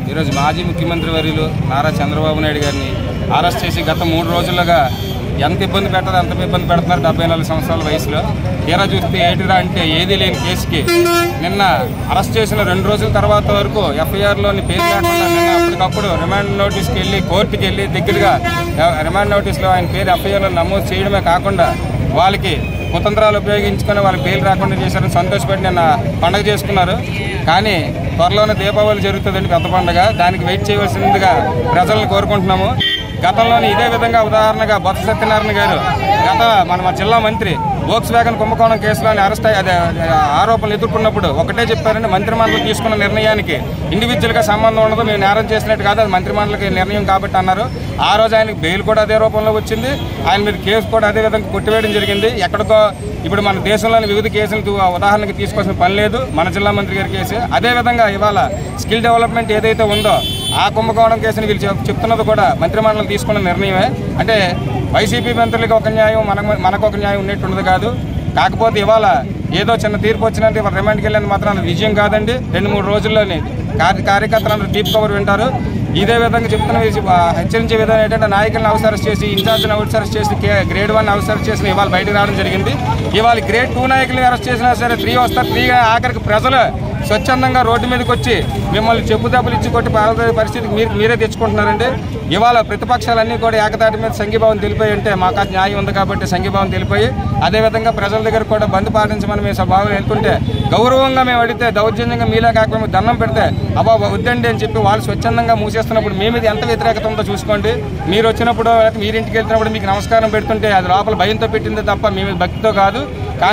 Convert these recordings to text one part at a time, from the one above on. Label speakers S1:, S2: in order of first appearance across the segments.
S1: ఈరోజు మాజీ ముఖ్యమంత్రి వర్యులు నారా చంద్రబాబు నాయుడు గారిని అరెస్ట్ చేసి గత మూడు రోజులుగా ఎంత ఇబ్బంది పెట్టదు అంత ఇబ్బంది పెడుతున్నారు డెబ్బై నాలుగు సంవత్సరాల వయసులో తీరా చూస్తే ఏటిరా అంటే ఏది లేని కేసుకి నిన్న అరెస్ట్ చేసిన రెండు రోజుల తర్వాత వరకు ఎఫ్ఐఆర్లోని పేరు లేకుండా నిన్న అప్పటికప్పుడు రిమాండ్ నోటీస్కి వెళ్ళి కోర్టుకి వెళ్ళి దగ్గరగా రిమాండ్ నోటీస్లో ఆయన పేరు ఎఫ్ఐఆర్లో నమోదు చేయడమే కాకుండా వాళ్ళకి కుతంత్రాలు ఉపయోగించుకొని వాళ్ళకి బెయిల్ రాకుండా చేశారని సంతోషపడి నిన్న పండగ చేసుకున్నారు కానీ త్వరలోనే దీపావళి జరుగుతుందండి పెద్ద పండుగ దానికి వెయిట్ చేయవలసిందిగా ప్రజలను కోరుకుంటున్నాము గతంలోనే ఇదే విధంగా ఉదాహరణగా బొత్స సత్యనారాయణ గారు గత మన మన జిల్లా మంత్రి వోక్స్ వ్యాగన్ కుంభకోణం కేసులోని అరెస్ట్ అయ్యి అదే ఆరోపణలు ఎదుర్కొన్నప్పుడు ఒకటే చెప్పారండి మంత్రిమండలి తీసుకున్న నిర్ణయానికి ఇండివిజువల్గా సంబంధం ఉండదు మేము నేరం చేసినట్టు కాదు అది మంత్రిమండలికి నిర్ణయం కాబట్టి అన్నారు ఆ రోజు ఆయనకి బెయిల్ కూడా అదే రూపంలో వచ్చింది ఆయన మీద కేసు కూడా అదే విధంగా కొట్టివేయడం జరిగింది ఎక్కడికో ఇప్పుడు మన దేశంలోని వివిధ కేసులు తు- ఉదాహరణకి తీసుకోవాల్సిన పని లేదు మన జిల్లా మంత్రి గారి కేసు అదేవిధంగా ఇవాళ స్కిల్ డెవలప్మెంట్ ఏదైతే ఉందో ఆ కుంభకోణం కేసుని వీళ్ళు చెప్- చెప్తున్నది కూడా మంత్రిమండలి తీసుకున్న నిర్ణయమే అంటే వైసీపీ మంత్రులకి ఒక న్యాయం మనకు మనకు ఒక న్యాయం ఉన్నట్టు ఉండదు కాదు కాకపోతే ఇవాళ ఏదో చిన్న తీర్పు వచ్చినట్టు ఇవాళ రిమాండ్కి వెళ్ళిన మాత్రం అది విజయం కాదండి రెండు మూడు రోజుల్లోనే కార్య కార్యకర్తలందరూ డీప్ కవర్ వింటారు ఇదే విధంగా చెప్తున్న విషయం, ఆ, హెచ్చరించే విధానం ఏంటంటే నాయకులను అవసరం చేసి ఇన్ఛార్జ్ని అవసరం చేసి కే- గ్రేడ్ వన్ అవసరం చేసిన ఇవాళ బయటకు రావడం జరిగింది ఇవాళ గ్రేడ్ టూ నాయకులను అరెస్ట్ చేసినా సరే త్రీ వస్తారు త్రీ ఆఖరికి ప్రజలు స్వచ్ఛందంగా రోడ్డు మీదకి వచ్చి మిమ్మల్ని చెప్పు దెబ్బలు ఇచ్చి కొట్టి పాల్గొనే పరిస్థితికి మీరు మీరే తెచ్చుకుంటున్నారండి ఇవాళ ప్రతిపక్షాలన్నీ కూడా ఏకతాటి మీద సంఘీభావం తెలిపోయి ఉంటే మాకు ఆ న్యాయం ఉంది కాబట్టి సంఘీభావం తెలిపోయి అదేవిధంగా ప్రజల దగ్గర కూడా బంద్ పాటించమని మేము భావం వెళ్తుంటే గౌరవంగా మేము అడిగితే దౌర్జన్యంగా మీలా కాకపోతే మేము దండం పెడితే అబ్బా వద్దండి అని చెప్పి వాళ్ళు స్వచ్ఛందంగా మూసేస్తున్నప్పుడు మీ మీద ఎంత వ్యతిరేకత ఉందో చూసుకోండి మీరు వచ్చినప్పుడు లేకపోతే మీరు ఇంటికి వెళ్తున్నప్పుడు మీకు నమస్కారం పెడుతుంటే అది లోపల భయంతో పెట్టిందే తప్ప మీ మీద భక్తితో కాదు కానీ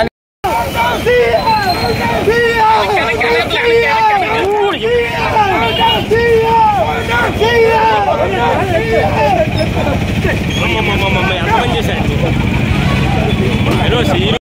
S2: ఎంతమంది చేశారు ఈరోజు ఈరోజు